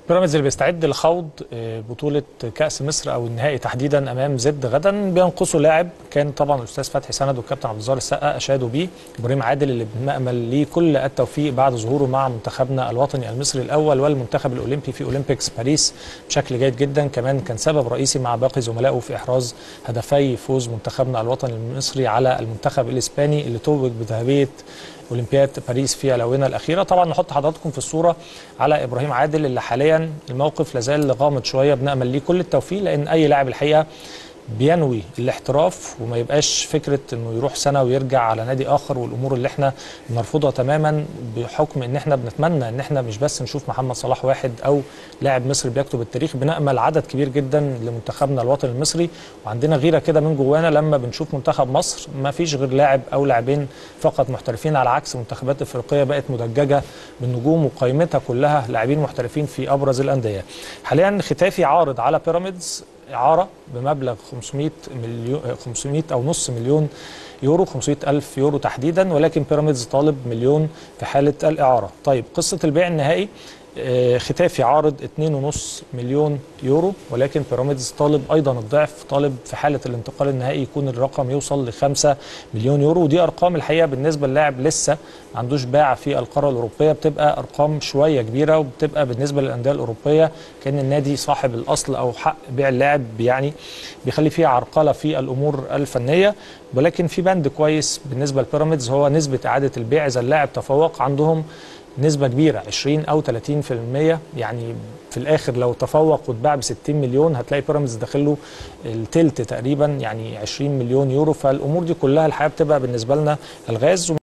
بيراميدز اللي بيستعد لخوض بطولة كأس مصر أو النهائي تحديدا أمام زد غدا بينقصه لاعب كان طبعا الأستاذ فتحي سند والكابتن عبد الظاهر السقا أشادوا بيه إبراهيم عادل اللي بنأمل ليه كل التوفيق بعد ظهوره مع منتخبنا الوطني المصري الأول والمنتخب الأولمبي في أولمبيكس باريس بشكل جيد جدا كمان كان سبب رئيسي مع باقي زملائه في إحراز هدفي فوز منتخبنا الوطني المصري على المنتخب الإسباني اللي توج بذهبية اولمبياد باريس في الاونه الاخيره طبعا نحط حضراتكم في الصوره على ابراهيم عادل اللي حاليا الموقف لازال غامض شويه بنامل ليه كل التوفيق لان اي لاعب الحقيقه بينوي الاحتراف وما يبقاش فكره انه يروح سنه ويرجع على نادي اخر والامور اللي احنا بنرفضها تماما بحكم ان احنا بنتمنى ان احنا مش بس نشوف محمد صلاح واحد او لاعب مصري بيكتب التاريخ بنامل عدد كبير جدا لمنتخبنا الوطني المصري وعندنا غيره كده من جوانا لما بنشوف منتخب مصر ما فيش غير لاعب او لاعبين فقط محترفين على عكس منتخبات افريقيه بقت مدججه بالنجوم وقائمتها كلها لاعبين محترفين في ابرز الانديه حاليا ختافي عارض على بيراميدز اعاره بمبلغ 500 مليون 500 او نص مليون يورو 500 ألف يورو تحديدا ولكن بيراميدز طالب مليون في حالة الإعارة طيب قصة البيع النهائي ختافي عارض 2.5 مليون يورو ولكن بيراميدز طالب ايضا الضعف طالب في حاله الانتقال النهائي يكون الرقم يوصل ل 5 مليون يورو ودي ارقام الحقيقه بالنسبه للاعب لسه ما عندوش باع في القاره الاوروبيه بتبقى ارقام شويه كبيره وبتبقى بالنسبه للانديه الاوروبيه كان النادي صاحب الاصل او حق بيع اللاعب يعني بيخلي فيها عرقله في الامور الفنيه ولكن في بند كويس بالنسبه لبيراميدز هو نسبه اعاده البيع اذا اللاعب تفوق عندهم نسبة كبيرة 20 أو 30% يعني في الآخر لو تفوق واتباع ب 60 مليون هتلاقي بيراميدز داخل له التلت تقريبا يعني 20 مليون يورو فالأمور دي كلها الحقيقة بتبقى بالنسبة لنا الغاز